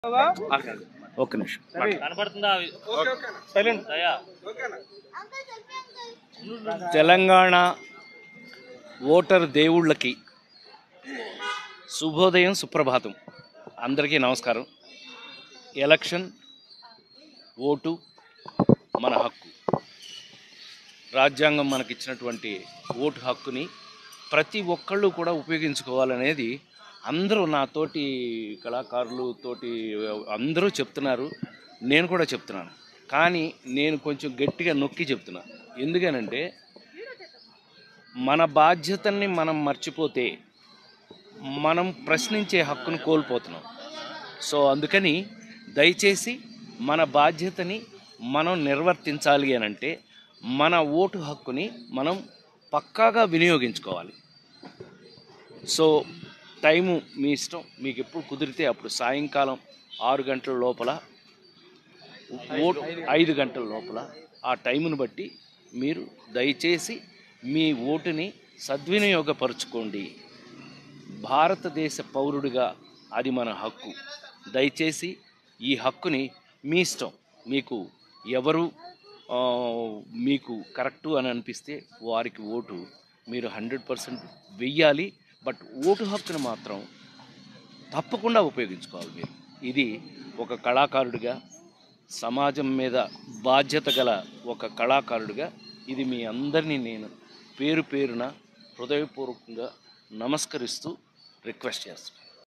ఒక్క నిమిషం కనపడుతుందా సైలెంట్ దయా తెలంగాణ ఓటర్ దేవుళ్ళకి శుభోదయం సుప్రభాతం అందరికీ నమస్కారం ఎలక్షన్ ఓటు మన హక్కు రాజ్యాంగం మనకిచ్చినటువంటి ఓటు హక్కుని ప్రతి ఒక్కళ్ళు కూడా ఉపయోగించుకోవాలనేది అందరూ నాతోటి కళాకారులు తోటి అందరూ చెప్తున్నారు నేను కూడా చెప్తున్నాను కానీ నేను కొంచెం గట్టిగా నొక్కి చెప్తున్నా ఎందుకనంటే మన బాధ్యతల్ని మనం మర్చిపోతే మనం ప్రశ్నించే హక్కును కోల్పోతున్నాం సో అందుకని దయచేసి మన బాధ్యతని మనం నిర్వర్తించాలి అని అంటే మన ఓటు హక్కుని మనం పక్కాగా వినియోగించుకోవాలి సో టైము మీ ఇష్టం మీకు ఎప్పుడు కుదిరితే అప్పుడు సాయంకాలం ఆరు గంటల లోపల ఓటు ఐదు గంటల లోపల ఆ టైమును బట్టి మీరు దయచేసి మీ ఓటుని సద్వినియోగపరుచుకోండి భారతదేశ పౌరుడిగా అది మన హక్కు దయచేసి ఈ హక్కుని మీ ఇష్టం మీకు ఎవరు ఆ, మీకు కరెక్టు అని అనిపిస్తే వారికి ఓటు మీరు హండ్రెడ్ పర్సెంట్ వెయ్యాలి బట్ ఓటు హక్కును మాత్రం తప్పకుండా ఉపయోగించుకోవాలి మీరు ఇది ఒక కళాకారుడిగా సమాజం మీద బాధ్యత గల ఒక కళాకారుడిగా ఇది మీ అందరినీ నేను పేరు పేరున హృదయపూర్వకంగా నమస్కరిస్తూ రిక్వెస్ట్ చేస్తాను